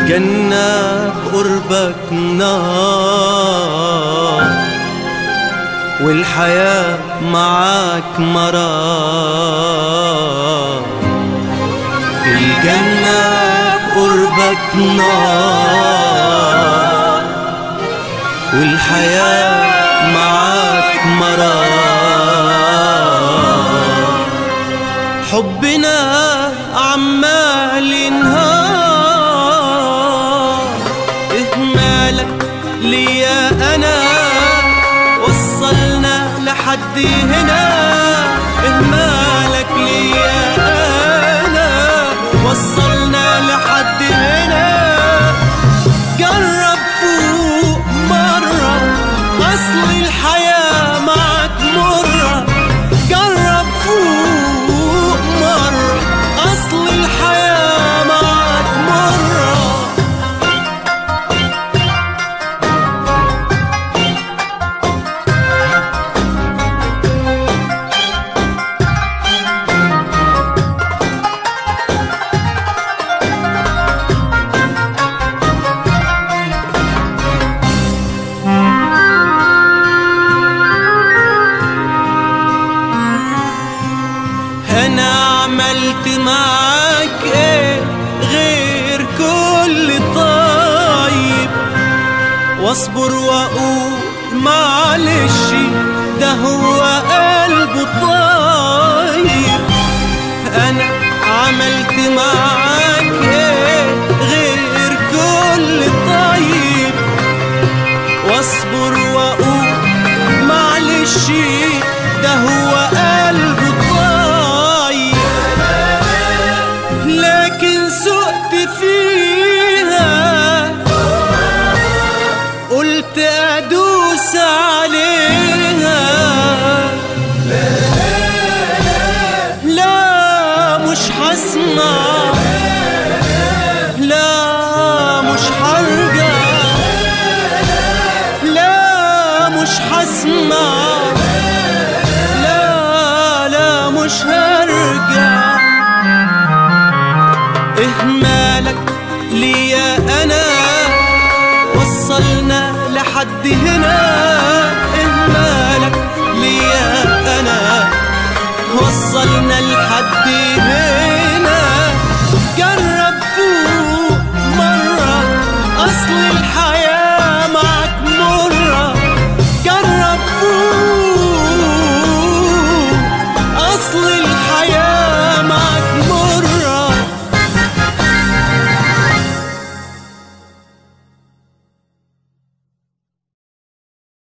الجنة قربك نار والحياة معاك مرار الجنة قربك نار والحياة معاك مرار حبنا عمال ينهار اهمالك ليا انا وصلنا لحد هنا اهمالك ليا انا وصلنا لحد هنا جرب فوق مرة أصل الحياة معك مرة جرب فوق مرة أصل الحياة معك مرة انا عملت معاك ايه غير كل طيب واصبر واقول معلش ده هو قلبه طيب انا عملت معاك ايه غير كل طيب واصبر واقول معلش ده هو قلبه طيب لكن سقت فيها قلت ادوس عليها لا مش هسمع لا مش هرجع لا مش هسمع لا لا مش هرجع اهمالك ليا انا وصلنا لحد هنا اهمالك ليا انا وصلنا لحد